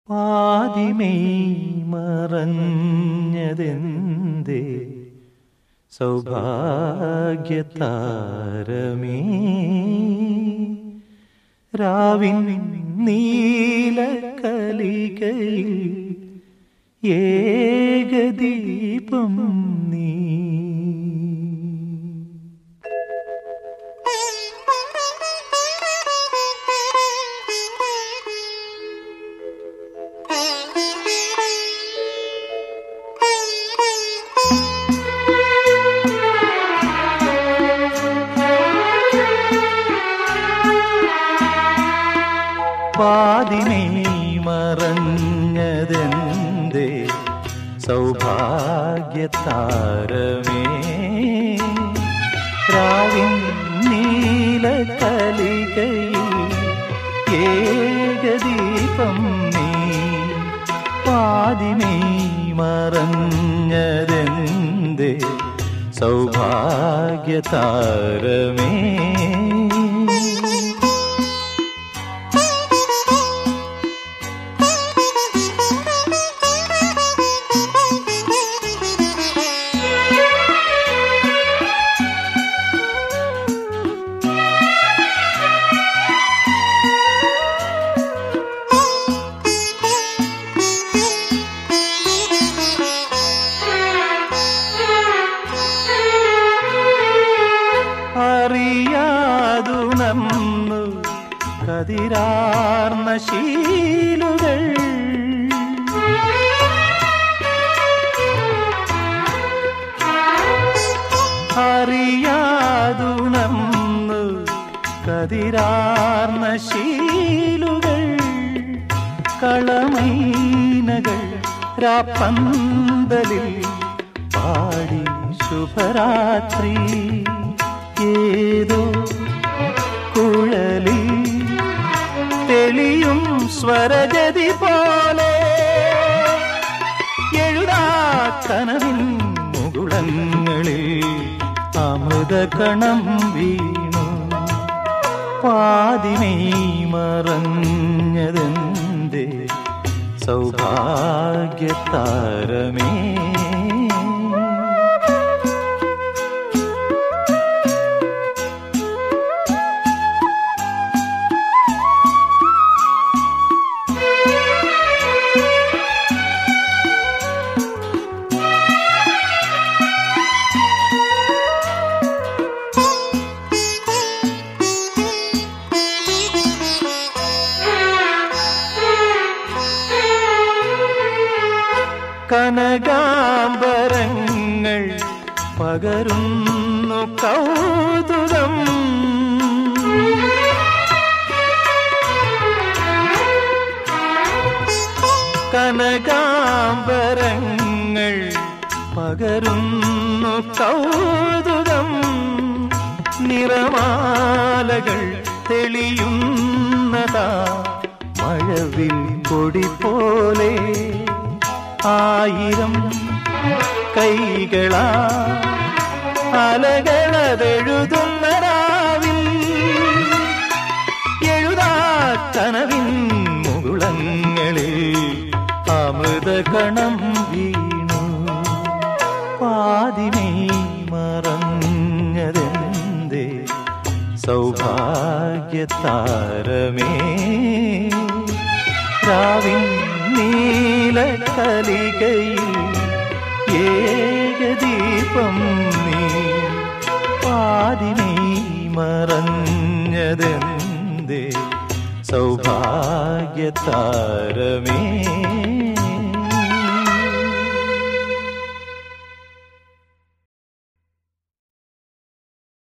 പാതിമെയ് മറഞ്ഞതെന്തേ സൗഭാഗ്യതാരമേ രാവിൻ നീലക്കലികയിൽ ഏകദീപം നീ പാതിനെ മറഞ്ഞതെന്തേ സൗഭാഗ്യതാരമേ രാവിൻ നീലകലികയിൽ ഏകദീപം നീ പാതിനെ മറഞ്ഞതെന്തേ സൗഭാഗ്യതാരമേ അറിയാതുണർന്നു കതിരാർന്ന ശീലുകൾ അറിയാതുണർന്നു കതിരാർന്ന ശീലുകൾ കളമൈനകൾ രാപ്പന്തലിൽ പാടി ശുഭരാത്രി ഏതോ കുഴലിൽ തെളിയും സ്വരജതി പോലെ എഴുതാ കനവിൻ മുകുളങ്ങളിൽ അമൃതകണം വീണു പാതിമേ മറഞ്ഞതെന്തേ സൗഭാഗ്യതാരമേ കനകാംബരങ്ങൾ പകരുന്നു കൗതുകം കനകാംബരങ്ങൾ പകരുന്നു കൗതുകം നിറമാലകൾ തെളിയുന്നതാ മഴവിൽ കൊടി പോലെ ആയിരം കൈകളാ അലകളതെഴുതുന്ന രാവിൽ എഴുതാ കനവിൻ മുകുളങ്ങളിൽ അമൃതകണം വീണു പാതിനെ മറഞ്ഞതെന്തേ സൗഭാഗ്യതാരമേ രാവിൻ നീലകലികയിൽ ഏകദീപം നീ പാതിനെ മറഞ്ഞതെന്തേ സൗഭാഗ്യതാരമേ